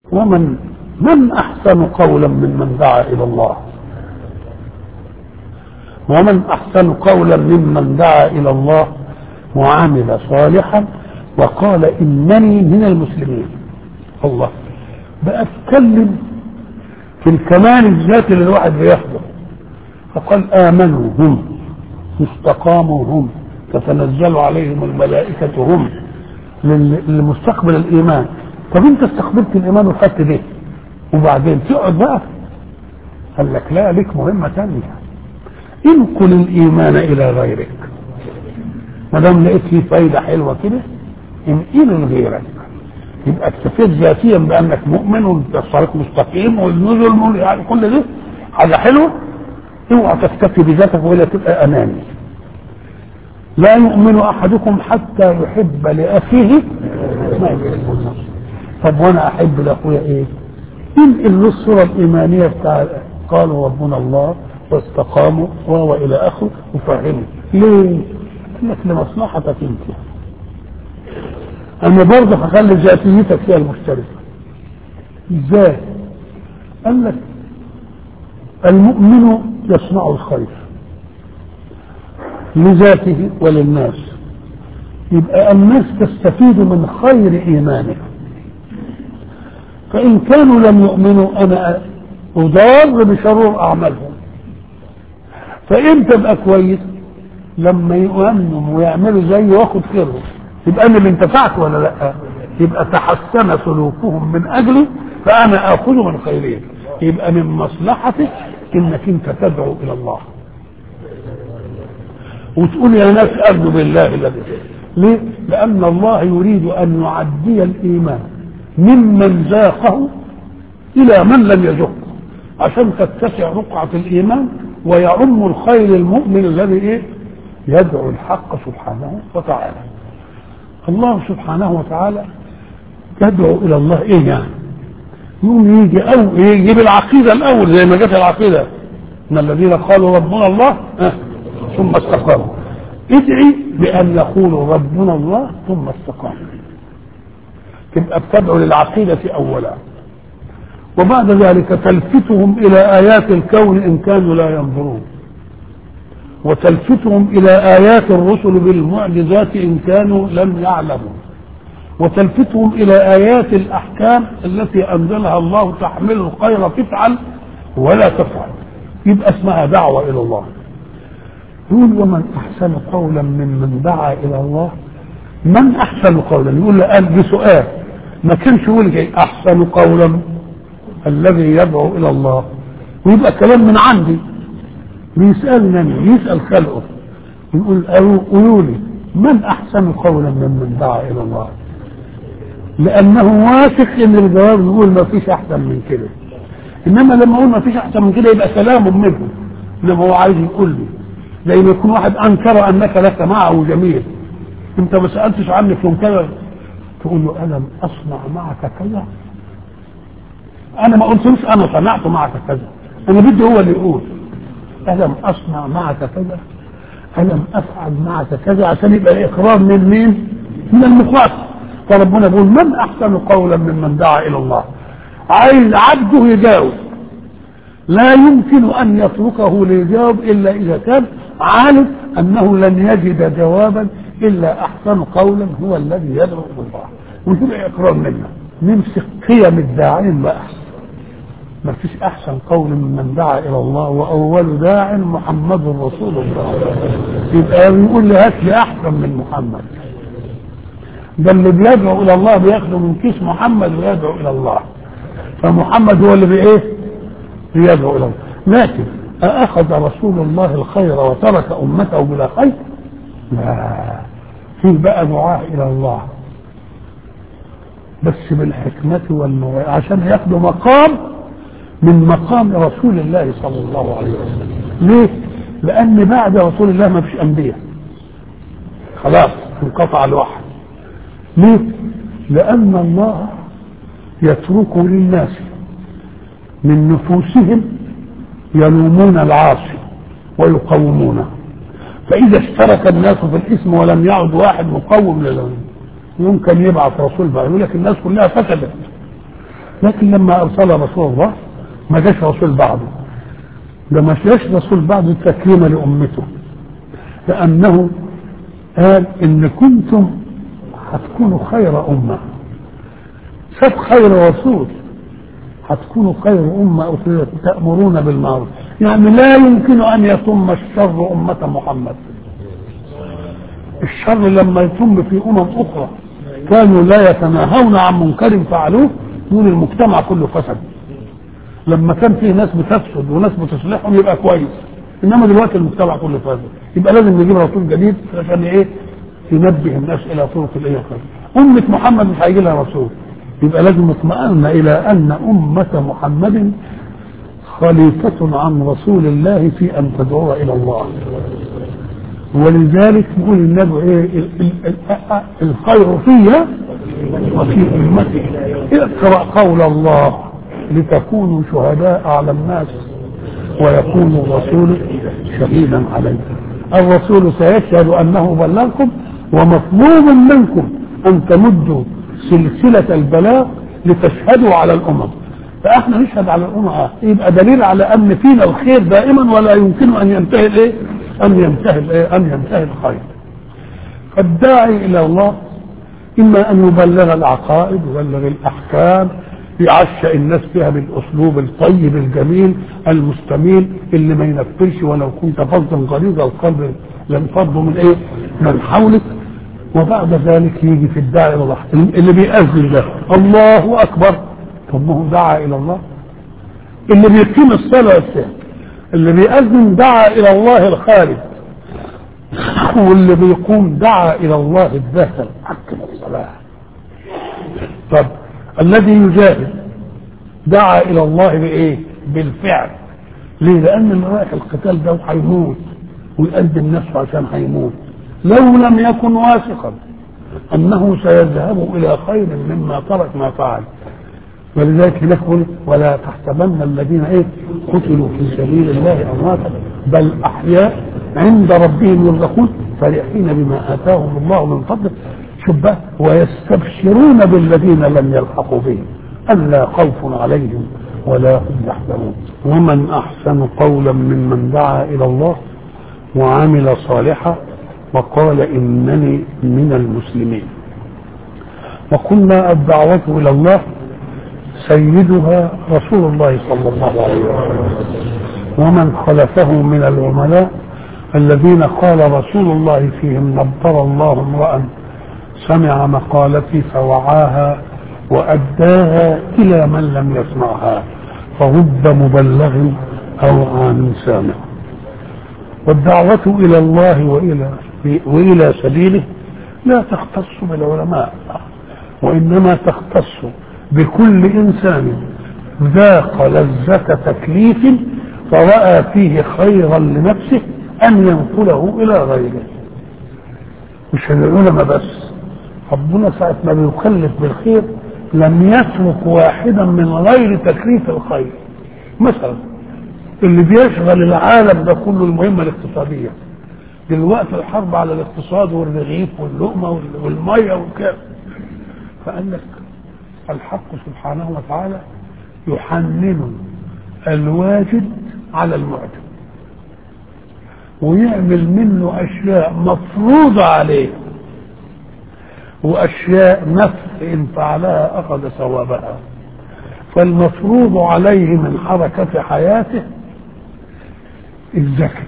ومن من أحسن قولا ممن دعا إلى الله ومن أحسن قولا ممن دعا إلى الله وعمل صالحا وقال إنني من المسلمين الله بقى اتكلم في الكمال الذاتي اللي الواحد بياخده فقال آمنوا هم استقاموا هم تتنزل عليهم الملائكة هم لمستقبل الإيمان طب أنت استقبلت الإيمان وخدت ده وبعدين تقعد بقى قال لك لا لك مهمة ثانية انقل الإيمان إلى غيرك ما دام لقيت فيه فايدة حلوة كده انقله لغيرك يبقى اكتفيت ذاتيا بأنك مؤمن والطريق مستقيم والنزل يعني كل ده حاجة حلوة اوعى تكتفي بذاتك ولا تبقى أناني لا يؤمن أحدكم حتى يحب لأخيه ما يحب النفس طب وأنا أحب لأخويا إيه؟ انقل له الصورة الإيمانية بتاع قالوا ربنا الله واستقاموا وهو إلى آخره وفهموا ليه؟ قال لك لمصلحتك أنت أنا برضه هخلي ذاتيتك فيها المشتركة إزاي؟ قال لك المؤمن يصنع الخير لذاته وللناس يبقى الناس تستفيد من خير إيمانه فإن كانوا لم يؤمنوا أنا أضار بشرور أعمالهم فإمتى أبقى كويس لما يؤمنوا ويعملوا زي واخد خيرهم يبقى أنا اللي انتفعت ولا لا يبقى تحسن سلوكهم من أجلي فأنا آخذ من خيرهم يبقى من مصلحتك إنك أنت تدعو إلى الله وتقول يا ناس أرجو بالله الذي ليه؟ لأن الله يريد أن يعدي الإيمان ممن ذاقه إلى من لم يذقه عشان تتسع رقعة الإيمان ويعم الخير المؤمن الذي إيه؟ يدعو الحق سبحانه وتعالى الله سبحانه وتعالى يدعو إلى الله إيه يعني؟ يقوم يجي أو يجيب العقيدة الأول زي ما جت العقيدة إن الذين قالوا ربنا الله أه ثم استقاموا ادعي بأن يقولوا ربنا الله ثم استقاموا تبقى بتدعو للعقيدة أولا وبعد ذلك تلفتهم إلى آيات الكون إن كانوا لا ينظرون وتلفتهم إلى آيات الرسل بالمعجزات إن كانوا لم يعلموا وتلفتهم إلى آيات الأحكام التي أنزلها الله تحمل الخير تفعل ولا تفعل يبقى اسمها دعوة إلى الله يقول ومن أحسن قولا ممن دعا إلى الله من أحسن قولا يقول له قال بسؤال ما كانش يقول أحسن قولا الذي يدعو إلى الله ويبقى كلام من عندي بيسألني يسأل خلقه يقول قولوا لي من أحسن قولا ممن دعا إلى الله لأنه واثق إن الجواب يقول ما فيش أحسن من كده إنما لما أقول ما فيش أحسن من كده يبقى كلام منه إنما هو عايز يقول لي زي ما يكون واحد انكر انك لك معه جميل انت ما سالتش عني في كذا تقول له الم اصنع معك كذا انا ما قلتلوش انا صنعت معك كذا انا بدي هو اللي يقول الم اصنع معك كذا الم افعل معك كذا عشان يبقى الاقرار من مين من المخاطب فربنا بيقول من احسن قولا ممن دعا الى الله عايز عبده يجاوب لا يمكن ان يتركه ليجاوب الا اذا كان عالم انه لن يجد جوابا الا احسن قولا هو الذي يدعو الى الله ويبقى اقرار منا نمسك قيم الداعين بقى ما فيش احسن قول ممن دعا الى الله واول داع محمد رسول الله يبقى يقول لي هات لي احسن من محمد ده اللي بيدعو الى الله بياخده من كيس محمد ويدعو الى الله فمحمد هو اللي بايه بيدعو الى الله لكن أأخذ رسول الله الخير وترك أمته بلا خير؟ لا في بقى دعاء إلى الله بس بالحكمة والموعظة عشان ياخدوا مقام من مقام رسول الله صلى الله عليه وسلم ليه؟ لأن بعد رسول الله ما فيش أنبياء خلاص انقطع الوحي ليه؟ لأن الله يترك للناس من نفوسهم يلومون العاصي ويقومونه فإذا اشترك الناس في الاسم ولم يعد واحد مقوم للوم يمكن يبعث رسول بقى يقول لك الناس كلها فسدت لكن لما ارسل رسول الله ما جاش رسول بعده ده ما جاش رسول بعده تكريما لامته لانه قال ان كنتم هتكونوا خير امه ساب خير رسول هتكونوا خير امه أخرجت تامرون بالمعروف يعني لا يمكن ان يتم الشر امه محمد الشر لما يتم في امم اخرى كانوا لا يتناهون عن منكر فعلوه دون المجتمع كله فسد لما كان فيه ناس بتفسد وناس بتصلحهم يبقى كويس انما دلوقتي المجتمع كله فاسد يبقى لازم نجيب رسول جديد عشان ايه ينبه الناس الى طرق الايه الخير امه محمد مش هيجي لها رسول يبقى لازم نطمئن الى ان امه محمد خليفة عن رسول الله في ان تدعو الى الله ولذلك يقول النبي ايه ال- ال- ال- الخير فيها وفي امتي اقرا قول الله لتكونوا شهداء على الناس ويكون الرسول شهيدا عليكم الرسول سيشهد انه بلغكم ومطلوب منكم ان تمدوا سلسله البلاغ لتشهدوا على الامم فاحنا نشهد على الامم آه. يبقى دليل على ان فينا الخير دائما ولا يمكن ان ينتهي الايه؟ ان ينتهي الايه؟ ان ينتهي الخير. فالداعي الى الله اما ان يبلغ العقائد يبلغ الاحكام يعشى الناس فيها بالاسلوب الطيب الجميل المستميل اللي ما ينفرش ولو كنت فظا غليظ القلب لانفضوا من ايه؟ من حولك وبعد ذلك يجي في الداعي الى الله اللي بيأذن ده الله اكبر طب ما هو دعا الى الله اللي بيقيم الصلاه والسلام اللي بيأذن دعا الى الله الخالد واللي بيقوم دعا الى الله الذاهب حكم الصلاه طب الذي يجاهد دعا الى الله بايه بالفعل ليه لان اللي رايح القتال ده هيموت ويقدم نفسه عشان هيموت لو لم يكن واثقا انه سيذهب الى خير مما ترك ما فعل ولذلك هناك يقول ولا تحسبن الذين ايه قتلوا في سبيل الله امواتا بل احياء عند ربهم يرزقون فرحين بما اتاهم الله من فضله شوف بقى ويستبشرون بالذين لم يلحقوا بهم الا خوف عليهم ولا هم يحزنون ومن احسن قولا ممن دعا الى الله وعمل صالحا وقال انني من المسلمين وقلنا الدعوه الى الله سيدها رسول الله صلى الله عليه وسلم ومن خلفه من العملاء الذين قال رسول الله فيهم نبر الله امرأ سمع مقالتي فوعاها وأداها إلى من لم يسمعها فرب مبلغ أو عام سامع والدعوة إلى الله وإلى وإلى سبيله لا تختص بالعلماء وإنما تختص بكل إنسان ذاق لذة تكليف فرأى فيه خيرا لنفسه أن ينقله إلى غيره مش العلماء بس ربنا ساعة ما بيكلف بالخير لم يترك واحدا من غير تكليف الخير مثلا اللي بيشغل العالم ده كله المهمة الاقتصادية دلوقتي الحرب على الاقتصاد والرغيف واللقمة والمية وكده فقال لك الحق سبحانه وتعالى يحنن الواجد على المعجب ويعمل منه اشياء مفروضه عليه واشياء نفس ان فعلها اخذ ثوابها فالمفروض عليه من حركه حياته الزكاه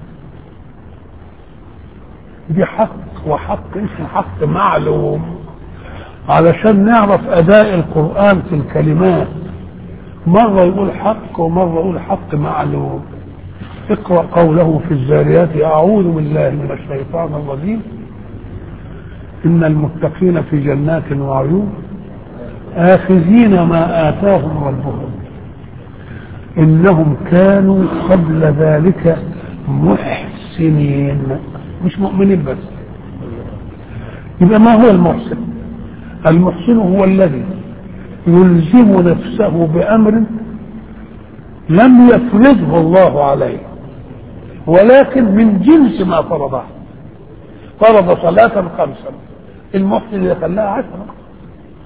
دي حق وحق اسمه حق معلوم علشان نعرف اداء القران في الكلمات مره يقول حق ومره يقول حق معلوم اقرا قوله في الزاريات اعوذ بالله من الشيطان الرجيم ان المتقين في جنات وعيون اخذين ما اتاهم ربهم انهم كانوا قبل ذلك محسنين مش مؤمنين بس يبقى ما هو المحسن المحسن هو الذي يلزم نفسه بامر لم يفرضه الله عليه ولكن من جنس ما فرضه فرض صلاة خمسا المحسن اللي خلاها عشرة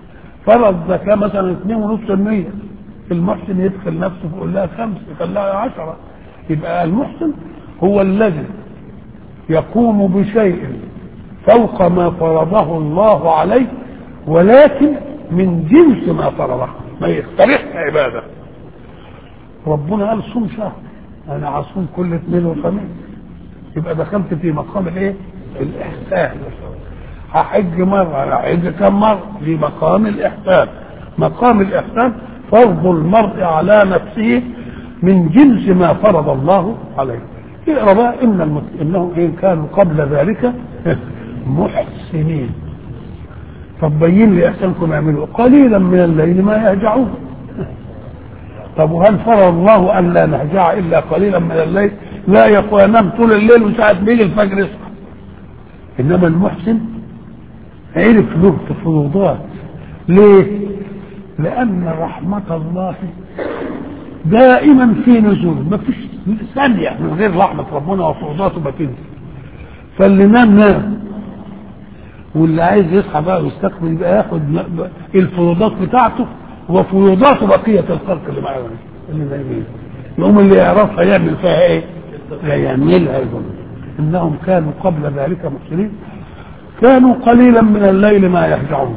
فرض زكاة مثلا 2.5% المحسن يدخل نفسه يقول لها خمسة يخليها عشرة يبقى المحسن هو الذي يقوم بشيء فوق ما فرضه الله عليه ولكن من جنس ما فرضه ما يقترحش عباده ربنا قال صوم شهر انا عصوم كل اثنين وخميس يبقى دخلت في مقام الايه الاحسان هحج مرة هحج كم مرة في مقام الإحسان مقام الإحسان فرض المرء على نفسه من جنس ما فرض الله عليه اقرا بقى ان المت... انهم ان كانوا قبل ذلك محسنين طب بين لي احسانكم اعملوا قليلا من الليل ما يهجعون طب وهل فرض الله ان لا نهجع الا قليلا من الليل لا يقول انام طول الليل وساعه ما يجي الفجر يصحى انما المحسن عرف له تفوضات ليه لان رحمه الله دائما في نزول ما فيش ثانيه من غير رحمه ربنا وفوضاته ما تنزل فاللي نام نام واللي عايز يصحى بقى ويستقبل يبقى ياخد الفروضات بتاعته وفروضات بقيه الخلق اللي معاه اللي نايمين يقوم اللي يعرفها يعمل فيها ايه؟ لا يعملها ايضا انهم كانوا قبل ذلك محسنين كانوا قليلا من الليل ما يهجعون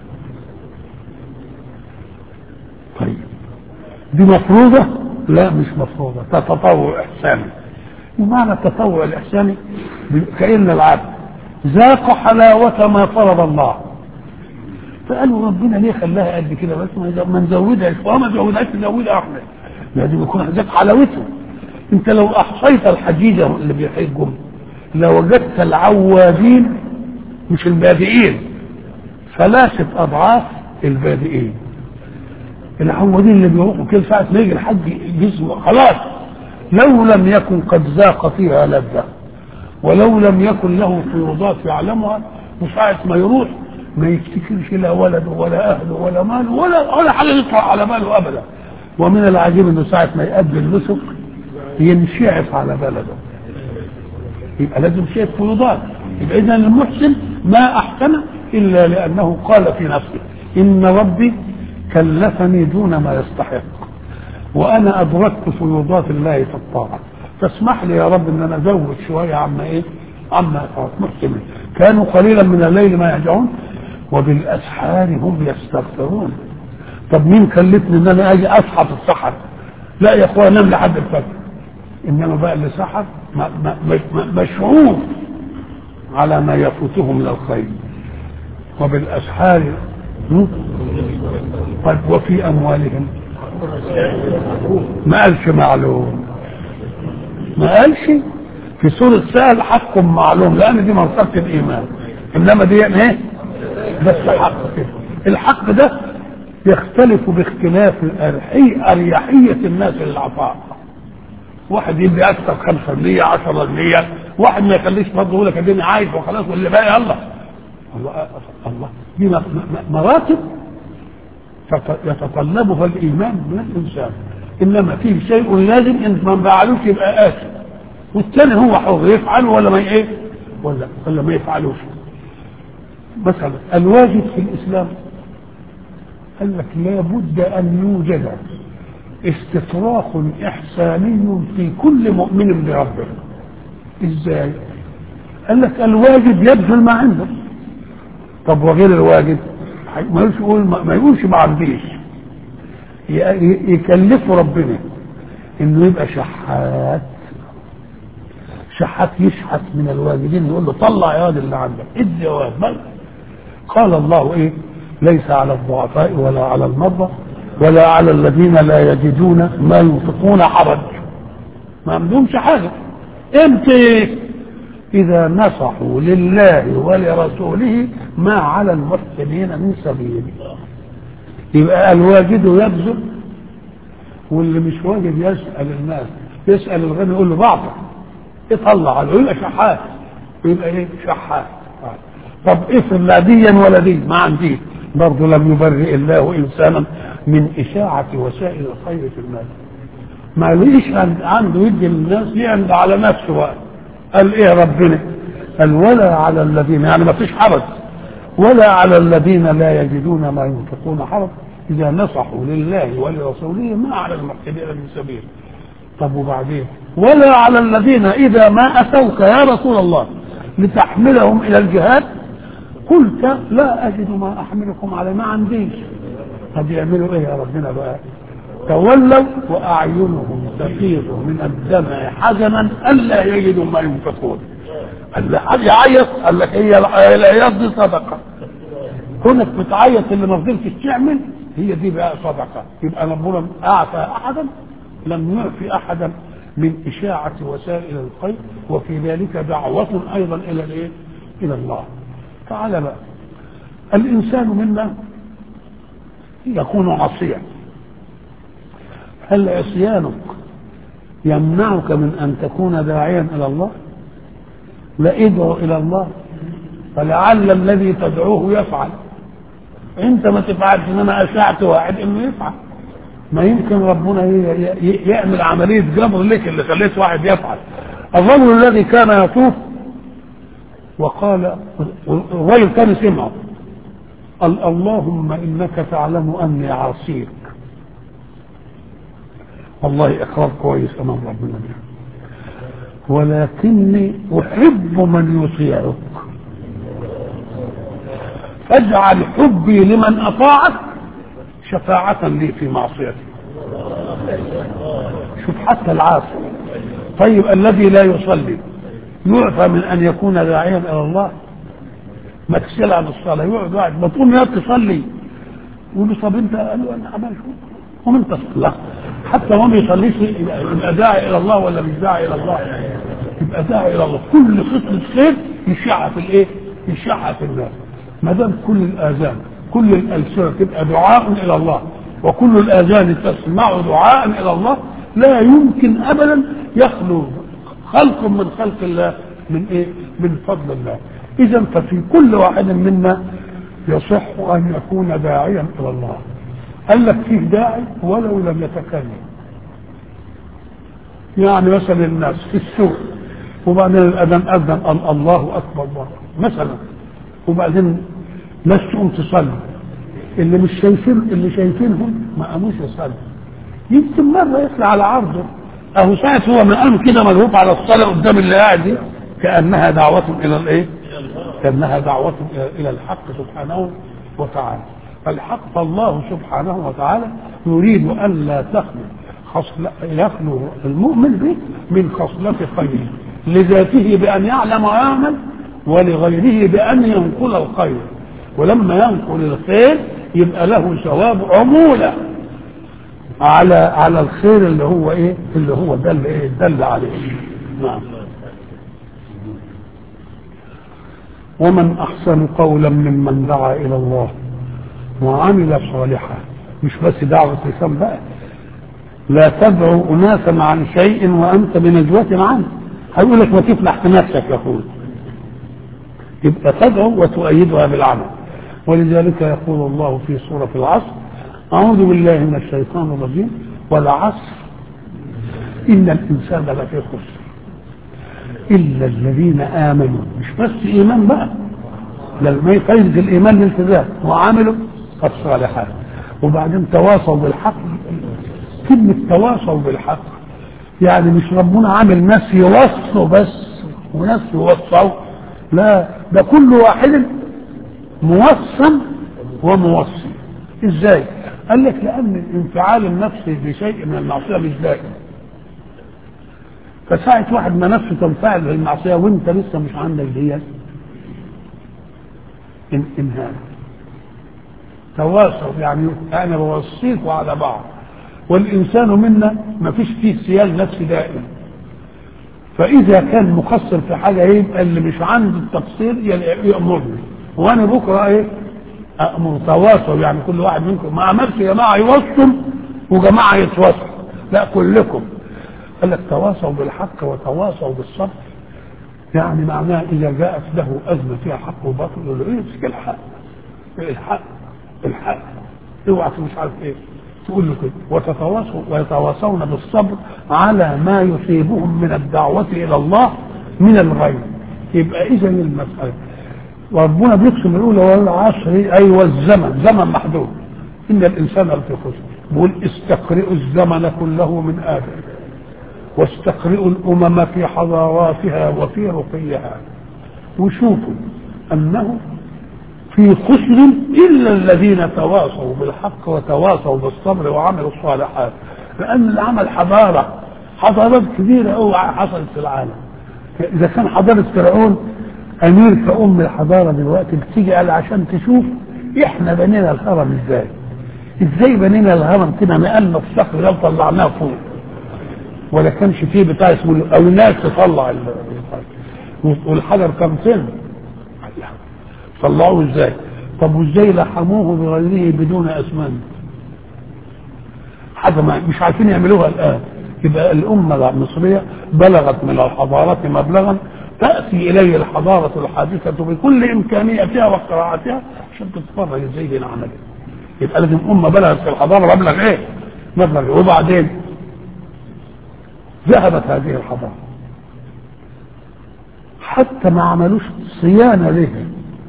طيب دي مفروضة لا مش مفروضة تتطوع إحساني ومعنى التطوع الإحساني كأن العبد ذاق حلاوة ما فرض الله فقالوا ربنا ليه خلاها قد كده بس ما نزودها وما زودهاش نزودها احنا لازم يكون ذاق حلاوته انت لو احصيت الحجيجه اللي بيحجوا لوجدت العوادين مش البادئين ثلاثة أضعاف البادئين العوادين اللي بيروحوا كل ساعة ما يجي الحج جسمه خلاص لو لم يكن قد ذاق فيها لذة ولو لم يكن له فيوضات يعلمها وساعة ما يروح ما يفتكرش لا ولده ولا أهله ولا ماله ولا ولا حاجة يطلع على باله أبدا ومن العجيب إنه ساعة ما يقابل النسك ينشعف على بلده يبقى لازم شيء فيوضات يبقى إذا المحسن ما أحسن إلا لأنه قال في نفسه إن ربي كلفني دون ما يستحق وأنا أدركت فيوضات الله في الطاعة فاسمح لي يا رب إن أنا أزود شوية عما إيه عما محسن كانوا قليلا من الليل ما يهجعون وبالأسحار هم يستغفرون طب مين كلفني إن أنا أجي أصحى في السحر لا يا أخويا نام لحد الفجر إنما بقى اللي سحر مشعور على ما يفوته من الخير وبالأسحار طيب وفي أموالهم ما قالش معلوم ما قالش في سورة سهل حق معلوم لأن دي مرتبة الإيمان إنما دي يعني إيه؟ بس حق كده الحق ده يختلف باختلاف أريحية الناس للعطاء واحد يدي أكثر 5% 10% واحد ما يخليش برضه يقول لك اديني عايش وخلاص واللي باقي يلا الله الله دي مراتب يتطلبها الايمان من الانسان انما فيه شيء لازم ان ما فعلوش يبقى اسف والثاني هو حر يفعل ولا ما ايه ولا ولا ما يفعلوش مثلا الواجب في الاسلام قال لك لابد ان يوجد استطراق احساني في كل مؤمن بربه ازاي قال لك الواجب يبذل ما عنده طب وغير الواجب ما يقولش يقول ما يقولش ما عنديش يكلفه ربنا انه يبقى شحات شحات يشحت من الواجبين يقول له طلع يا واد اللي عندك ادي يا واد قال الله ايه ليس على الضعفاء ولا على المرضى ولا على الذين لا يجدون ما ينفقون حرج ما عندهمش حاجه امتى اذا نصحوا لله ولرسوله ما على المحسنين من سبيل يبقى الواجد يبذل واللي مش واجد يسال الناس يسال الغني يقول له بعضك يطلع عليه يبقى شحات يبقى ايه شحات طب افرض لا ديا ولا دي ما عنديش برضه لم يبرئ الله انسانا من اشاعه وسائل الخير في الناس ما ليش عنده يدي للناس يعمل على نفسه بقى قال ايه ربنا قال ولا على الذين يعني ما فيش حرج ولا على الذين لا يجدون ما ينفقون حرج إذا نصحوا لله ولرسوله ما على المحسنين من سبيل طب وبعدين ولا على الذين إذا ما أتوك يا رسول الله لتحملهم إلى الجهاد قلت لا أجد ما أحملكم عليه ما عنديش طب يعملوا إيه يا ربنا بقى تولوا وأعينهم تفيض من الدمع حزنا ألا يجدوا ما ينفقون قال له حد يعيط قال لك هي العياط دي صدقة كونك بتعيط اللي ما فضلتش تعمل هي دي بقى صدقة يبقى ربنا أعطى أحدا لم يعفي أحدا من إشاعة وسائل الخير وفي ذلك دعوة أيضا إلى الإيه؟ إلى الله تعالى بقى الإنسان منا يكون عصيا هل عصيانك يمنعك من أن تكون داعيا إلى الله لا ادعو إلى الله فلعل الذي تدعوه يفعل انت ما تفعلش انما اشعت واحد انه يفعل ما يمكن ربنا يعمل عمليه جبر لك اللي خليت واحد يفعل الرجل الذي كان يطوف وقال الرجل كان سمعه قال اللهم انك تعلم اني عاصيك والله اقرار كويس امام ربنا ده ولكني احب من يطيعك فاجعل حبي لمن اطاعك شفاعة لي في معصيتي شوف حتى العاصي طيب الذي لا يصلي يعفى من ان يكون داعيا الى الله ما تسال عن الصلاه يقعد واحد ما تقوم يا تصلي يقول له طب انت قال له انا عملت قوم انت صلى حتى ما بيصليش يبقى داعي الى الله ولا مش داعي الى الله يبقى داعي الى الله كل خصله خير يشعها في الايه؟ يشعها في الناس ما دام كل الاذان كل الالسنه تبقى دعاء الى الله وكل الاذان تسمع دعاء الى الله لا يمكن ابدا يخلو خلق من خلق الله من ايه؟ من فضل الله اذا ففي كل واحد منا يصح ان يكون داعيا الى الله قال لك فيه داعي ولو لم يتكلم يعني مثلا الناس في السوق وبعدين الاذان اذن الله اكبر مره مثلا وبعدين ناس تقوم تصلي اللي مش شايفين اللي شايفينهم ما قاموش يصلوا يمكن مره يطلع على عرضه اهو ساعة هو من قام كده ملهوف على الصلاه قدام اللي قاعد دي كانها دعوه الى الايه؟ كانها دعوه الى الحق سبحانه وتعالى فالحق فالله سبحانه وتعالى يريد ان لا تخلو خصل يخلو المؤمن به من خصلة خير لذاته بأن يعلم ويعمل ولغيره بأن ينقل الخير ولما ينقل الخير يبقى له ثواب عمولة على على الخير اللي هو ايه اللي هو دل ايه دل عليه نعم ومن احسن قولا ممن دعا الى الله وعمل صالحا مش بس دعوة لسان بقى لا تدعو اناسا عن شيء وانت بنجوة عنه هيقول لك ما تفلح في نفسك يا اخوي يبقى تدعو وتؤيدها بالعمل ولذلك يقول الله في سورة العصر أعوذ بالله من الشيطان الرجيم والعصر إن الإنسان لفي خسر إلا الذين آمنوا مش بس إيمان بقى لما يقيد الإيمان الالتزام وعملوا الصالحات وبعدين تواصوا بالحق كلمة تواصوا بالحق يعني مش ربنا عامل ناس يوصوا بس وناس يوصوا لا ده كل واحد موصم وموصي ازاي قال لك لان الانفعال النفسي بشيء من المعصيه مش دائم فساعة واحد ما نفسه تنفعل بالمعصية وانت لسه مش عندك ديت إن انهاء تواصل يعني انا بوصيكوا على بعض والانسان منا ما فيش فيه سيال نفسي دائم فاذا كان مقصر في حاجه يبقى اللي مش عنده التقصير يامرني وانا بكره ايه امر تواصل يعني كل واحد منكم ما عملش جماعه يوصل وجماعه يتوصل لا كلكم قال لك تواصوا بالحق وتواصوا بالصبر يعني معناه اذا جاءت له ازمه فيها حق وباطل يقول له ايه امسك الحق الحق الحق اوعى مش عارف ايه تقول له كده وتتواصوا ويتواصون بالصبر على ما يصيبهم من الدعوة إلى الله من الغير يبقى إذا المسألة وربنا بيقسم يقول والعصر اي والزمن زمن محدود ان الانسان لفي خسر بيقول استقرئوا الزمن كله من ادم واستقرئوا الامم في حضاراتها وفي رقيها وشوفوا انه في خسر الا الذين تواصوا بالحق وتواصوا بالصبر وعملوا الصالحات لان العمل حضاره حضارات كبيره قوي حصلت في العالم اذا كان حضاره فرعون امير كأم الحضاره دلوقتي بتيجي قال عشان تشوف احنا بنينا الهرم ازاي ازاي بنينا الهرم كده نقلنا الصخر ده وطلعناه فوق ولا كانش فيه بتاع اسمه او ناس تطلع ال- والحجر كان فين طلعوه ازاي طب وازاي لحموه بغيره بدون اسنان حاجه ما مش عارفين يعملوها الان يبقى الامه المصريه بلغت من الحضاره مبلغا تاتي اليه الحضاره الحادثه بكل امكانياتها واختراعاتها عشان تتفرج ازاي دي عملت يبقى لازم امه بلغت في الحضاره مبلغ ايه؟ مبلغ إيه؟ وبعدين ذهبت هذه الحضاره حتى ما عملوش صيانه لها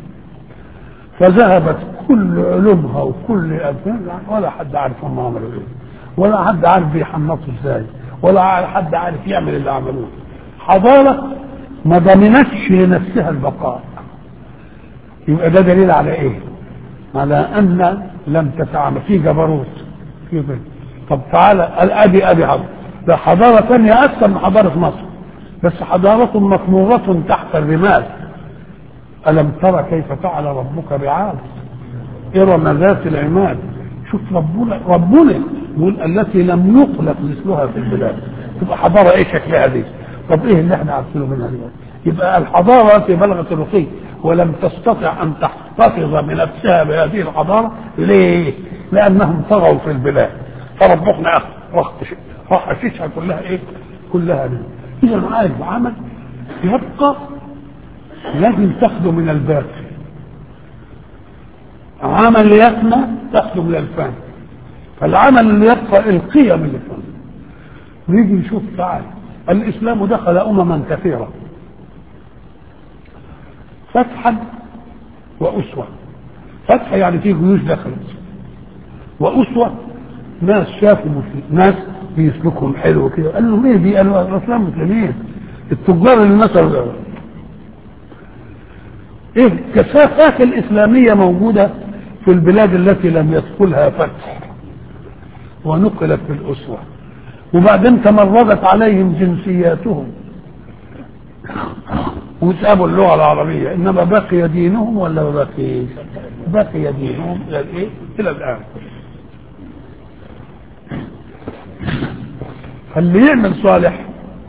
فذهبت كل علومها وكل أبنائها ولا حد عارف هم عملوا ايه ولا حد عارف بيحنطوا ازاي ولا حد عارف يعمل اللي عملوه حضارة ما ضمنتش لنفسها البقاء يبقى ده دليل على ايه على ان لم تتعامل في جبروت في ظل طب تعالى ادي ادي حضارة ده حضارة ثانية أكثر من حضارة مصر بس حضارة مطمورة تحت الرمال ألم ترى كيف فعل ربك بعاد إرم ذات العماد شوف ربنا ربنا يقول التي لم يخلق مثلها في البلاد تبقى حضارة إيه شكلها دي طب إيه اللي إحنا عارفينه منها دلوقتي يبقى الحضارة التي بلغت الرقي ولم تستطع أن تحتفظ بنفسها بهذه الحضارة ليه؟ لأنهم طغوا في البلاد فربنا راح شيشها كلها إيه؟ كلها دي إذا عايز عمل يبقى لازم تاخده من الباقي عمل يفنى تاخده من الفن فالعمل اللي يبقى القيم اللي فيه نيجي نشوف تعالى الاسلام دخل امما كثيره فتحا واسوه فتح يعني فيه جيوش دخلت واسوه ناس شافوا مسلم ناس بيسلكهم حلو كده قال لهم ايه دي قالوا الاسلام مسلمين التجار اللي مثلا ايه الكثافات الاسلاميه موجوده في البلاد التي لم يدخلها فتح ونقلت في الاسوه وبعدين تمردت عليهم جنسياتهم وسابوا اللغه العربيه انما بقي دينهم ولا ما بقي بقي دينهم الى الايه الى الان فاللي يعمل صالح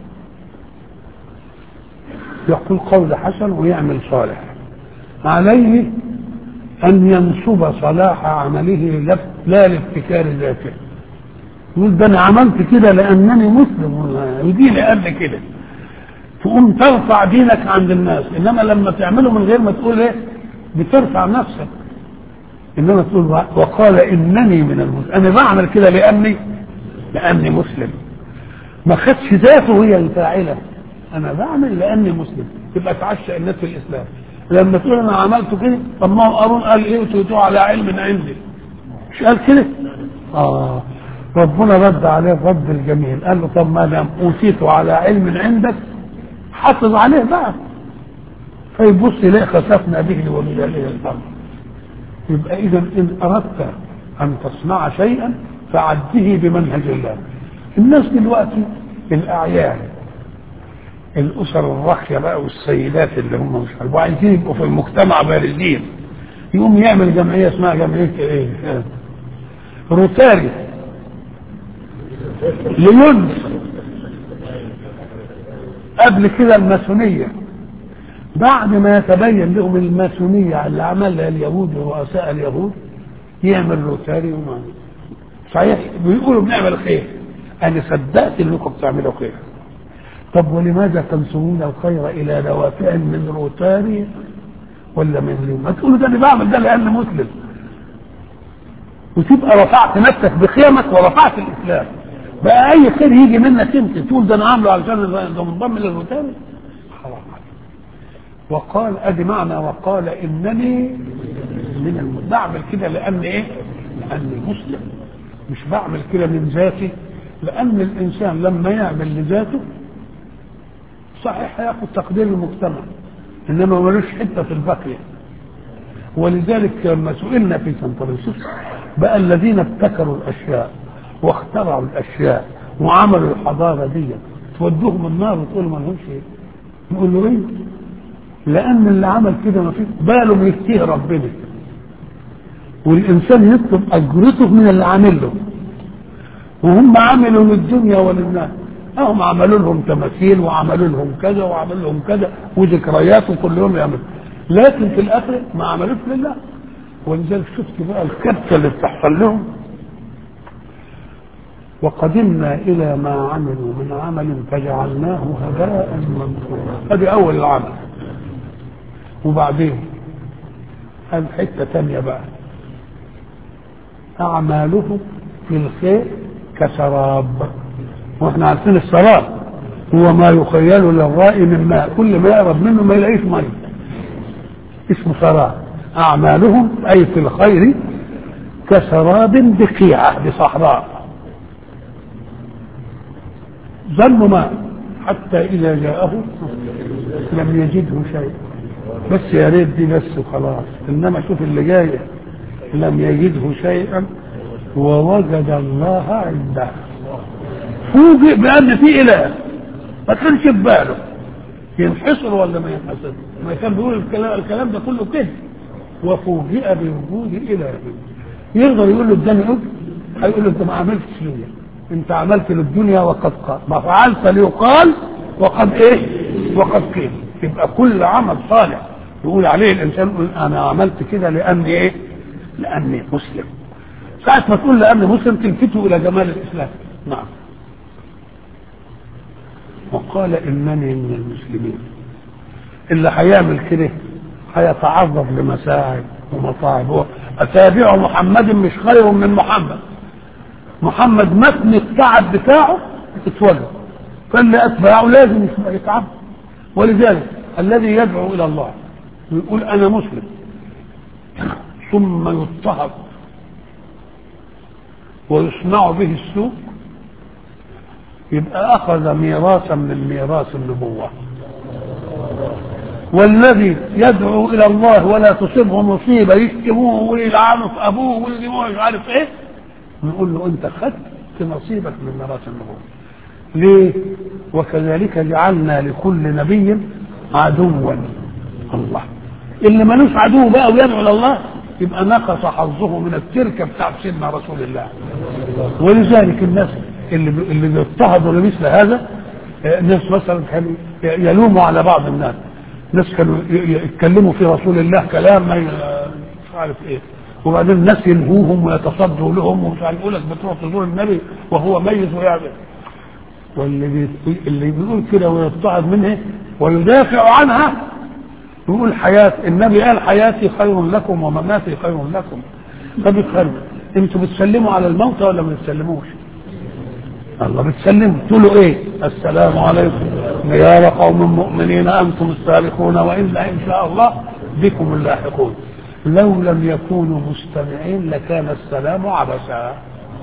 يقول قول حسن ويعمل صالح عليه أن ينسب صلاح عمله لا لابتكار ذاته يقول ده أنا عملت كده لأنني مسلم وديني قال لي كده تقوم ترفع دينك عند الناس إنما لما تعمله من غير ما تقول إيه بترفع نفسك إنما تقول وقال إنني من المسلم أنا بعمل كده لأني لأني مسلم ما خدش ذاته هي الفاعلة أنا بعمل لأني مسلم تبقى تعشى الناس في الإسلام لما تقول انا عملت كده طب ما هو قارون قال ايه وتوتوا على علم عندي مش قال كده اه ربنا رد عليه الرد الجميل قال له طب ما دام اوتيت على علم عندك حافظ عليه بقى فيبص يلاقي خسفنا به وبداله الامر يبقى اذا ان اردت ان تصنع شيئا فعده بمنهج الله الناس دلوقتي الاعيان الاسر الراقيه بقى والسيدات اللي هم مش عارف وعايزين يبقوا في المجتمع بارزين يقوم يعمل جمعيه اسمها جمعيه ايه؟ روتاري ليونس قبل كده الماسونيه بعد ما يتبين لهم الماسونيه اللي عملها اليهود ورؤساء اليهود يعمل روتاري وما صحيح بيقولوا بنعمل خير انا صدقت انكم بتعملوا خير طب ولماذا تنسبون الخير الى دوافع من روتاري ولا من ليه؟ ما تقولوا ده اللي بعمل ده لان مسلم وتبقى رفعت نفسك بقيمك ورفعت الاسلام بقى اي خير يجي منك انت تقول ده انا عامله علشان ده منضم للروتاري حرام وقال ادي معنى وقال انني من الم... بعمل كده لان ايه؟ لاني مسلم مش بعمل كده من ذاتي لان الانسان لما يعمل لذاته صحيح هياخد تقدير المجتمع انما ملوش حته في البقيه ولذلك لما سئلنا في سان فرانسيسكو بقى الذين ابتكروا الاشياء واخترعوا الاشياء وعملوا الحضاره دي تودوهم النار وتقول ما لهمش ايه؟ نقول له ايه؟ لان اللي عمل كده ما فيش باله يفتيه ربنا والانسان يطلب اجرته من اللي عامل له وهم عملوا للدنيا وللناس هم عملوا لهم تماثيل وعملوا لهم كذا وعملوا لهم كذا وذكريات وكل يوم يعملوا لكن في الاخر ما عملوش لله ولذلك شفت بقى الكبته اللي بتحصل لهم وقدمنا الى ما عملوا من عمل فجعلناه هباء منثورا هذه اول العمل وبعدين قال حته ثانيه بقى اعمالهم في الخير كسراب واحنا عارفين السراب هو ما يخيل للرائي من ماء كل ما يقرب منه ما يلاقيش ميه اسمه سراب اعمالهم اي في الخير كسراب بقيعه بصحراء ظن ماء حتى اذا جاءه لم يجده شيء بس يا ريت دي بس وخلاص انما شوف اللي جاي لم يجده شيئا ووجد الله عنده فوجئ بان في اله ما كانش في باله ينحصر ولا ما ينحصر ما كان بيقول الكلام, الكلام ده كله كده وفوجئ بوجود اله يقدر يقول له اداني اجر هيقول له انت ما عملتش ليا انت عملت للدنيا وقد قال ما فعلت ليقال وقد ايه وقد قيل يبقى كل عمل صالح يقول عليه الانسان يقول انا عملت كده لاني ايه لاني مسلم ساعة ما تقول لأني مسلم تلفته إلى جمال الإسلام نعم وقال إنني من المسلمين اللي هيعمل كده هيتعرض لمساعب ومصاعب هو أتابع محمد مش خير من محمد محمد متن التعب بتاعه اتوجد فاللي أتباعه لازم يتعب ولذلك الذي يدعو إلى الله ويقول أنا مسلم ثم يضطهد ويصنع به السوء يبقى أخذ ميراثا من ميراث النبوة والذي يدعو إلى الله ولا تصيبه مصيبة يشتموه ويلعنوا في أبوه ويجيبوه مش عارف إيه نقول له أنت خدت نصيبك من ميراث النبوة ليه؟ وكذلك جعلنا لكل نبي عدوا الله اللي ملوش عدو بقى ويدعو الى الله يبقى نقص حظه من التركه بتاع سيدنا رسول الله ولذلك الناس اللي اللي بيضطهدوا لمثل هذا الناس مثلا كانوا يلوموا على بعض الناس ناس كانوا يتكلموا في رسول الله كلام ما مش عارف ايه وبعدين الناس يلهوهم ويتصدوا لهم ومش عارف يقول لك بتروح تزور النبي وهو ميت ويعمل واللي بي... اللي بيقول كده ويضطهد منها ويدافع عنها يقول حياة النبي قال حياتي خير لكم ومماتي خير لكم طب خير انتوا بتسلموا على الموتى ولا ما بتسلموش؟ الله بتسلموا تقولوا ايه؟ السلام عليكم يا قوم مؤمنين انتم السابقون والا ان شاء الله بكم اللاحقون لو لم يكونوا مستمعين لكان السلام عبثا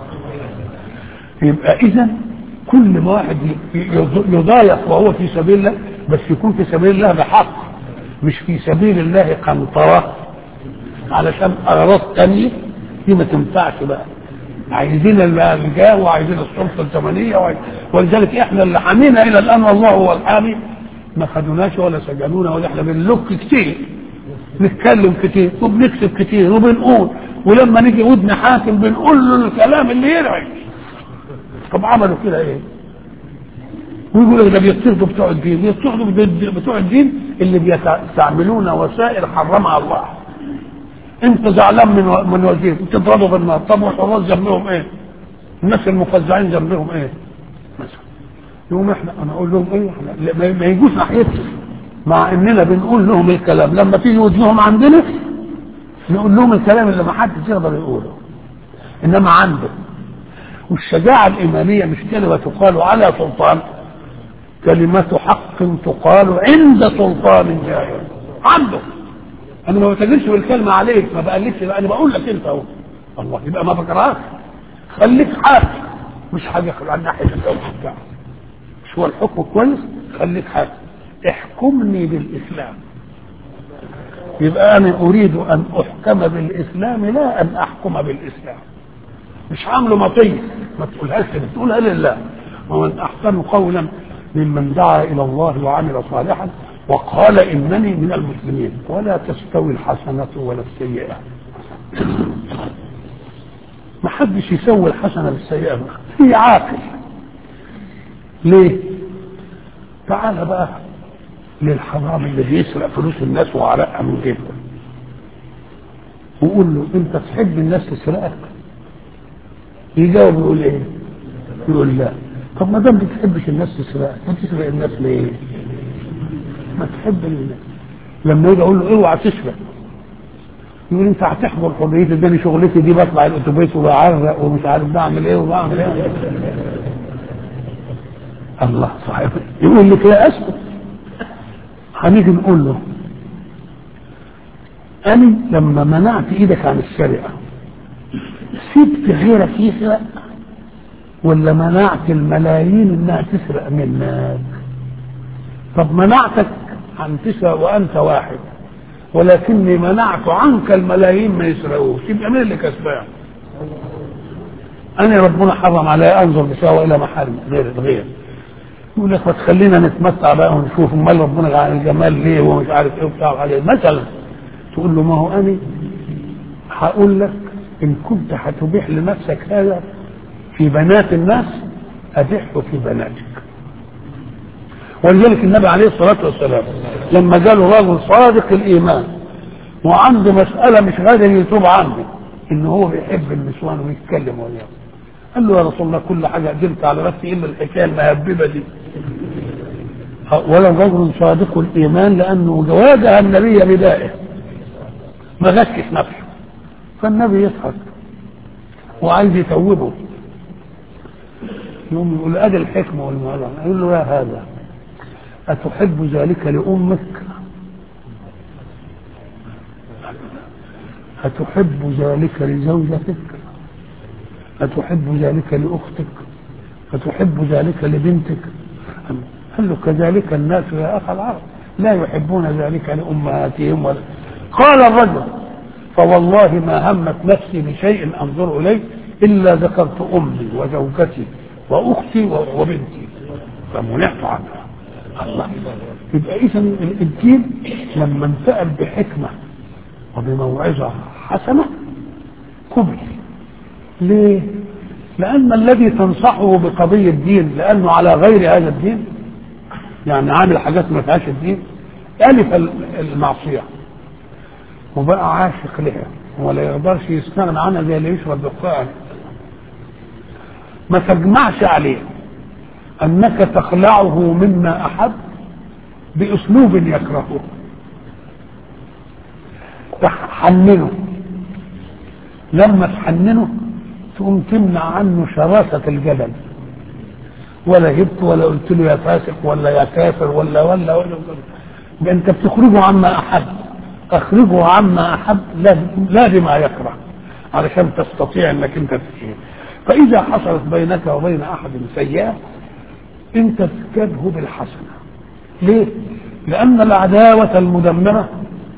يبقى اذا كل ما واحد يضايق وهو في سبيل الله بس يكون في سبيل الله بحق مش في سبيل الله قنطرة علشان أغراض تانية دي ما تنفعش بقى عايزين الجاه وعايزين السلطة الزمنية وعايز... ولذلك احنا اللي حامينا إلى الآن والله هو الحامي ما خدوناش ولا سجنونا ولا احنا بنلوك كتير نتكلم كتير وبنكتب كتير وبنقول ولما نيجي ودن حاكم بنقول له الكلام اللي يرعش طب عملوا كده ايه؟ ويقول لك ده بيضطهدوا بتوع الدين بيضطهدوا بتوع الدين اللي بيستعملون وسائل حرمها الله انت زعلان من من وزير تضربه بالنار طب والحراس ذنبهم ايه؟ الناس المفزعين ذنبهم ايه؟ مثلا يقوم احنا انا اقول لهم ايه؟ احنا ما يجوش ناحيتنا مع اننا بنقول لهم الكلام لما تيجي ودنهم عندنا نقول لهم الكلام اللي ما حدش يقدر يقوله انما عنده والشجاعه الاماميه مش كلمه تقال على سلطان كلمة حق تقال عند سلطان جاهل عنده انا ما بتجلش بالكلمه عليك ما بقلبش انا بقول لك انت اهو الله يبقى ما بكرهكش خليك حاكم مش حاجه عن ناحيه الحكم بتاعك مش هو الحكم كويس خليك حاكم احكمني بالاسلام يبقى انا اريد ان احكم بالاسلام لا ان احكم بالاسلام مش عامله مطيه ما تقولهاش كده تقولها لله ومن احسن قولا ممن دعا الى الله وعمل صالحا وقال انني من المسلمين ولا تستوي الحسنه ولا السيئه ما حدش يسوي الحسنه بالسيئه في عاقل ليه تعال بقى للحرام اللي بيسرق فلوس الناس وعرقها من جيبه وقول له انت تحب الناس تسرقك يجاوب يقول ايه يقول لا طب ما دام بتحبش الناس تسرقك بتسرق الناس ليه ما تحب الناس لما يجي اقول له اوعى تسرق يقول انت هتحضر حريتي ده أنا شغلتي دي بطلع الاتوبيس وبعرق ومش عارف بعمل ايه وبعمل ايه الله صحيح يقول لك لا اسكت هنيجي نقول له أنا لما منعت إيدك عن السرقة سبت غيرك يسرق ولا منعت الملايين إنها تسرق منك طب منعتك عن تسرق وأنت واحد ولكني منعت عنك الملايين ما يسرقوش يبقى مين اللي كسبان؟ أنا ربنا حرم علي أنظر بساوى إلى محارم غير غير يقول لك ما تخلينا نتمتع بقى ونشوف امال ربنا جعل الجمال ليه ومش عارف ايه وبتاع وحاجات مثلا تقول له ما هو انا هقول لك ان كنت هتبيح لنفسك هذا في بنات الناس ابيحه في بناتك ولذلك النبي عليه الصلاه والسلام لما جاله رجل صادق الايمان وعنده مساله مش قادر يتوب عنها ان هو بيحب النسوان ويتكلم وياهم قال له يا رسول الله كل حاجه قدمت على نفسي الا الحكايه المهببه دي ولا رجل صادق الايمان لانه واجه النبي بدائه ما غشش نفسه فالنبي يضحك وعايز يتوبه يقوم يقول ادي الحكمه والموعظه يقول له يا هذا اتحب ذلك لامك أتحب ذلك لزوجتك أتحب ذلك لأختك أتحب ذلك لبنتك قال له كذلك الناس يا أخ العرب لا يحبون ذلك لأمهاتهم ولا قال الرجل فوالله ما همت نفسي بشيء أنظر إليه إلا ذكرت أمي وزوجتي وأختي وبنتي فمنعت عنها الله يبقى إذا الدين لما انتقل بحكمة وبموعظة حسنة قبل ليه؟ لأن الذي تنصحه بقضية الدين لأنه على غير هذا الدين يعني عامل حاجات ما فيهاش الدين ألف المعصية وبقى عاشق لها ولا يقدرش يستغنى عنها زي اللي يشرب دخان ما تجمعش عليه أنك تخلعه مما أحب بأسلوب يكرهه تحننه لما تحننه تقوم تمنع عنه شراسة الجبل ولا جبت ولا قلت له يا فاسق ولا يا كافر ولا ولا ولا, ولا. انت بتخرجه عما احب اخرجه عما احب لا, لا بما يكره علشان تستطيع انك انت تشيء فاذا حصلت بينك وبين احد سيئه انت تكبه بالحسنه ليه لان العداوه المدمره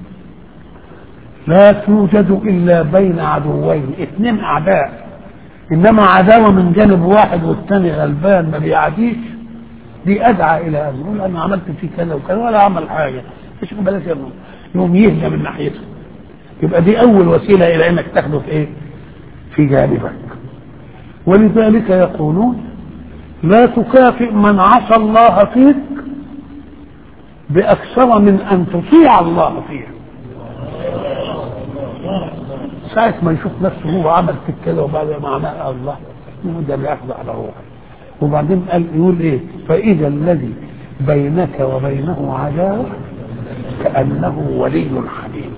لا توجد الا بين عدوين اثنين اعداء انما عداوه من جانب واحد والثاني غلبان ما بيعديش دي ادعى الى ان يقول انا عملت فيه كذا وكذا ولا عمل حاجه مش بلاش يوم يهدى من ناحيته يبقى دي اول وسيله الى انك تاخده في ايه؟ في جانبك ولذلك يقولون لا تكافئ من عصى الله فيك باكثر من ان تطيع الله فيه ساعة ما يشوف نفسه هو عمل في كده وبعد ما عمل الله يقول ده بياخذ على روحه وبعدين قال يقول ايه فإذا الذي بينك وبينه عداوة كأنه ولي حميم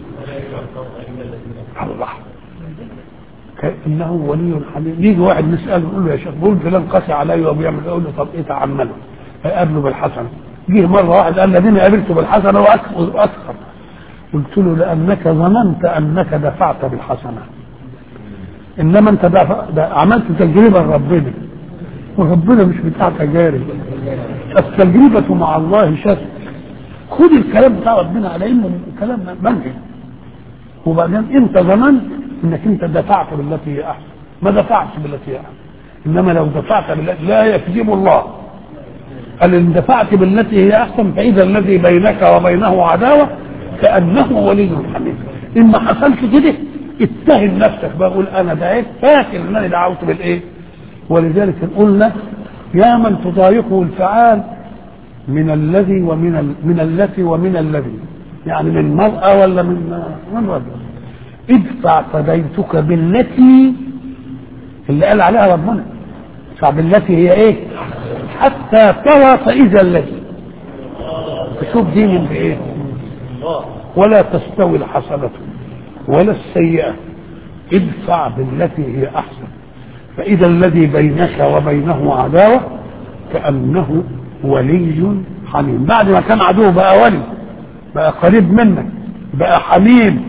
الله كأنه ولي حميم يجي واحد نسأله يقول له يا شيخ بقول فلان قاسي عليا وبيعمل يقول له طب ايه تعمله فيقابله بالحسنة جه مرة واحد قال الذين قابلته بالحسنة وأكثر قلت له لانك ظننت انك دفعت بالحسنه انما انت دفع ده عملت تجربه لربنا وربنا مش بتاع تجارب التجربه مع الله شك خد الكلام بتاع ربنا على انه كلام منهج وبعدين انت ظننت انك انت دفعت بالتي هي احسن ما دفعتش بالتي هي احسن انما لو دفعت بالتي لا يكذب الله قال ان دفعت بالتي هي احسن فاذا الذي بينك وبينه عداوه كانه ولي حميد ان ما حصلش كده اتهم نفسك بقى قول انا دعيت فاكر انني دعوت بالايه ولذلك قلنا يا من تضايقه الفعال من الذي ومن ال... من التي ومن الذي يعني من مرأة ولا من من رجل ادفع فديتك بالتي اللي قال عليها ربنا ادفع بالتي هي ايه حتى ترى فإذا الذي تشوف دي من ايه ولا تستوي الحسنة ولا السيئة ادفع بالتي هي أحسن فإذا الذي بينك وبينه عداوة كأنه ولي حميم بعد ما كان عدو بقى ولي بقى قريب منك بقى حميم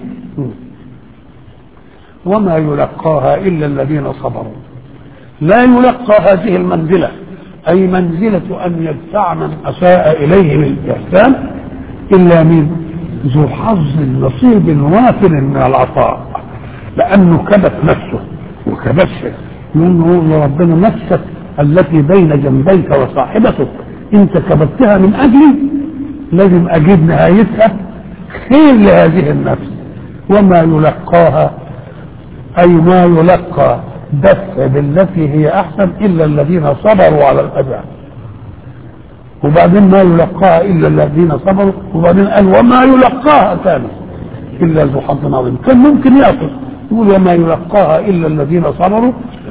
وما يلقاها إلا الذين صبروا لا يلقى هذه المنزلة أي منزلة أن يدفع من أساء إليه من الإحسان إلا من ذو حظ نصيب وافر من العطاء لأنه كبت نفسه وكبتها يقول ربنا نفسك التي بين جنبيك وصاحبتك انت كبتها من اجلي لازم اجيب نهايتها خير لهذه النفس وما يلقاها اي ما يلقى دفع بالتي هي احسن الا الذين صبروا على الاذى وبعدين ما يلقاها الا الذين صبروا وبعدين قال وما يلقاها ثاني الا ذو حظ عظيم كان ممكن ياخذ يقول وما يلقاها الا الذين صبروا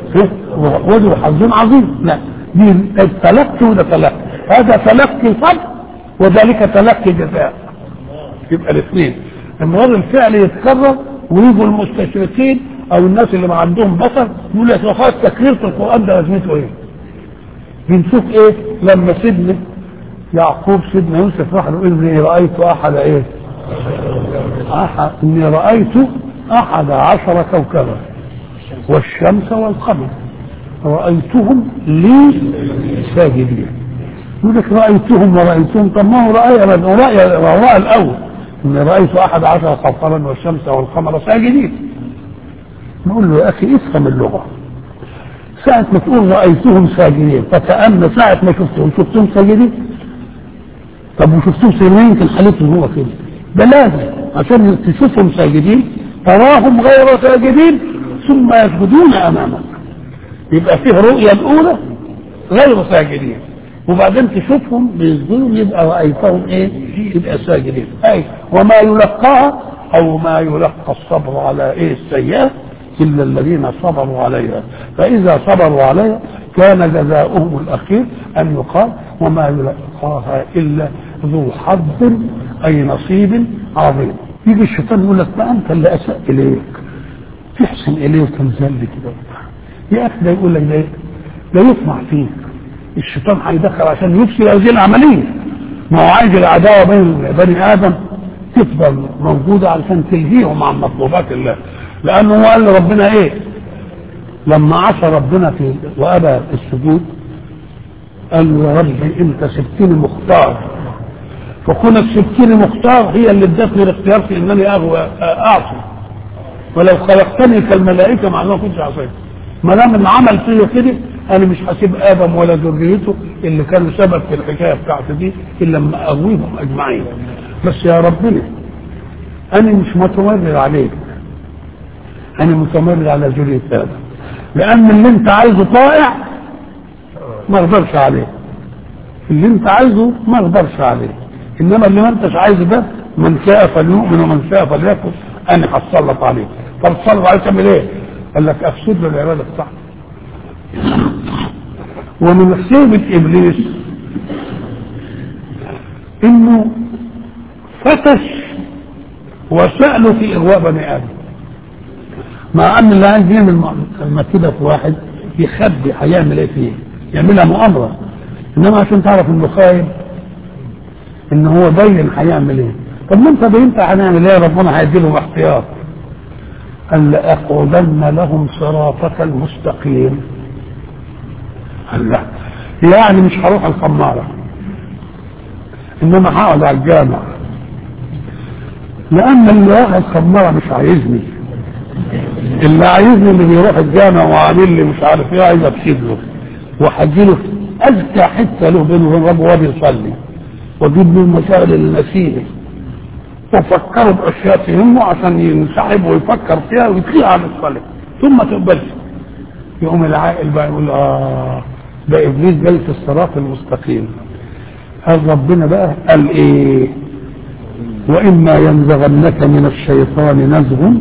وذو حظ عظيم لا دي التلقي وده تلقي هذا تلقي صبر وذلك تلقي جزاء يبقى الاثنين المراد الفعل يتكرر ويجوا المستشرقين او الناس اللي ما عندهم بصر يقول لك يا خلاص تكرير في القران ده لازمته ايه؟ بنشوف ايه لما سيدنا يعقوب سيدنا يوسف راح له اني رايت احد ايه؟ أحد اني رايت احد عشر كوكبا والشمس والقمر رأيتهم لي ساجدين يقول لك رأيتهم ورأيتهم طب ما هو رأي رأي رأي الأول إن رأيت أحد عشر كوكبا والشمس والقمر ساجدين نقول له يا أخي افهم اللغة ساعة ما تقول رأيتهم ساجدين فكأن ساعة ما شفتهم شفتهم ساجدين طب وشفتهم ساجدين يمكن حالتهم هو كده ده لازم عشان تشوفهم ساجدين تراهم غير ساجدين ثم يسجدون امامك يبقى فيه رؤيا الاولى غير ساجدين وبعدين تشوفهم بيسجدوا يبقى رايتهم ايه يبقى ساجدين اي وما يلقاها او ما يلقى الصبر على ايه السيئه الا الذين صبروا عليها فاذا صبروا عليها كان جزاؤهم الاخير ان يقال وما يلقاها الا ذو حظ اي نصيب عظيم يجي الشيطان يقول لك ما انت اللي اساء اليك تحسن اليه وتنزل لي كده يا اخي ده يقول لك ده ده يطمع فيك الشيطان هيدخل عشان يفسد هذه العمليه ما هو عايز العداوه بين بني ادم تفضل موجوده علشان تلهيهم عن مطلوبات الله لانه هو قال لربنا ايه لما عصى ربنا في وابى السجود قال له يا ربي انت سبتني مختار فكونك سبتني مختار هي اللي ادتني الاختيار في انني اعصي ولو خلقتني كالملائكه مع انه كنت عصيت ما دام العمل فيا كده انا مش هسيب ادم ولا ذريته اللي كانوا سبب في الحكايه بتاعتي دي الا لما اغويهم اجمعين بس يا ربنا انا مش متمرد عليك انا متمرد على ذريه ادم لان اللي انت عايزه طائع ما اقدرش عليه اللي انت عايزه ما اقدرش عليه انما اللي ما انتش عايزه ده من شاء فليؤمن ومن شاء فليكفر انا هتسلط عليه طب تسلط عليه تعمل ايه؟ قال لك افسد له العباده بتاعته ومن خيبة ابليس انه فتش وسأله في اغواء بني ادم مع ان اللي عايز يعمل مكيده في واحد يخبي هيعمل ايه فيه يعملها مؤامره انما عشان تعرف انه خايب ان هو بين هيعمل ايه طب ما انت انت هنعمل ايه ربنا هيدي لهم احتياط قال لأقعدن لهم صراطك المستقيم قال لا يعني مش هروح الخمارة انما هقعد على الجامع لان اللي راح الخمارة مش عايزني اللي عايزني اللي بيروح الجامع وعامل لي مش عارف ايه عايز ابشد له وهجي له اذكى حته له بينه وبين ربه وهو بيصلي واجيب له المسائل اللي نسيه وفكروا باشياء تهمه عشان ينسحب ويفكر فيها ويطيع عن الصلاه ثم تقبلش يقوم العاقل بقى يقول اه ده ابليس جاي في الصراط المستقيم قال ربنا بقى قال ايه واما ينزغنك من الشيطان نزغ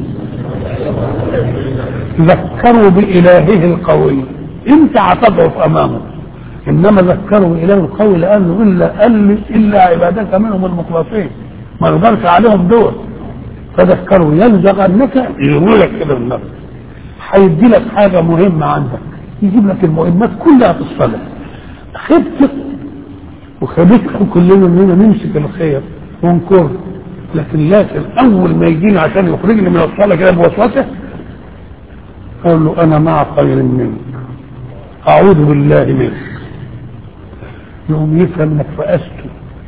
ذكروا بإلهه القوي انت هتضعف امامه انما ذكروا بإله القوي لانه الا قال الا عبادك منهم المخلصين ما يقدرش عليهم دول فذكروا ينزغنك يقول لك كده النبي هيدي لك حاجه مهمه عندك يجيب لك المهمات كلها في الصلاه خبتك وخبتكم كلنا اننا نمسك الخير ونكر لكن لكن اول ما يجيني عشان يخرجني من الصلاه كده بوسوسه اقول له انا مع خير منك اعوذ بالله منك يقوم يفهم انك فأسته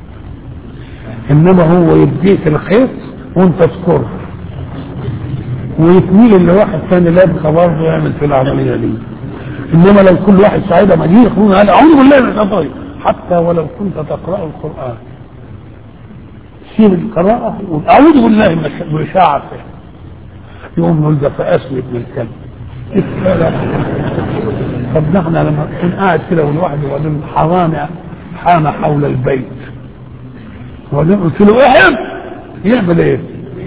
انما هو يديك الخير وانت تذكره ويتميل اللي واحد ثاني لابخه برضه يعمل في العمليه دي انما لو كل واحد سعيد مدير يقول انا اعوذ بالله من الشيطان حتى ولو كنت تقرا القران سير القراءه يقول اعوذ بالله من الاشاعه يقوم يقول ده فاسلك من الكلب طب نحن لما نكون قاعد كده والواحد وبعدين حرام حام حول البيت وبعدين قلت له احب يعمل ايه؟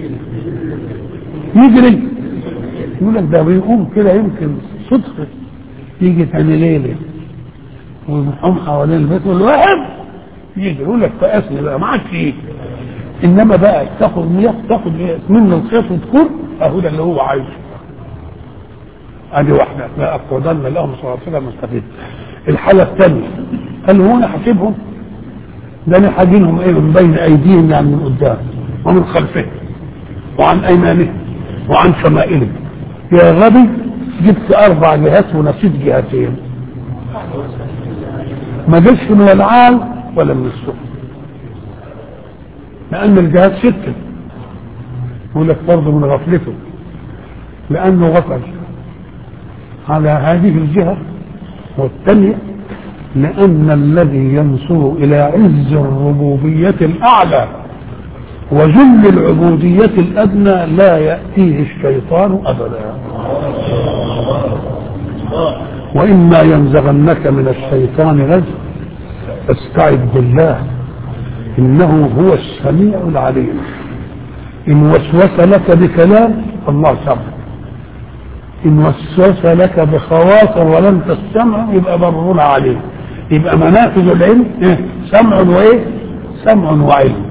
يجري يقول لك ده بيقوم كده يمكن صدفه يجي تاني ليله ويقوم حوالين البيت يقول له احب يجري يقول لك فاسني بقى ما عادش يجي انما بقى تاخد مياه تاخد منه الخيط وتكون اهو ده اللي هو عايزه ادي واحده لا اقعدن لهم صراطك المستقيم الحاله الثانيه قال هو انا حاسبهم ده انا حاجينهم ايه من بين ايديهم يعني من قدام ومن خلفهم وعن ايمانهم وعن شمائلهم يا غبي جبت اربع جهات ونسيت جهتين ما جبش من العال ولا من السفل لان الجهات سته يقول لك برضه من غفلته لانه غفل على هذه الجهة والثانية لأن الذي ينصر إلى عز الربوبية الأعلى وذل العبودية الأدنى لا يأتيه الشيطان أبدا وإما ينزغنك من الشيطان غزو فاستعذ بالله إنه هو السميع العليم إن وسوس لك بكلام الله سمع إن وسوس لك بخواطر ولم تستمع يبقى برنا عليه يبقى منافذ العلم إيه؟ سمع وإيه؟ سمع وعلم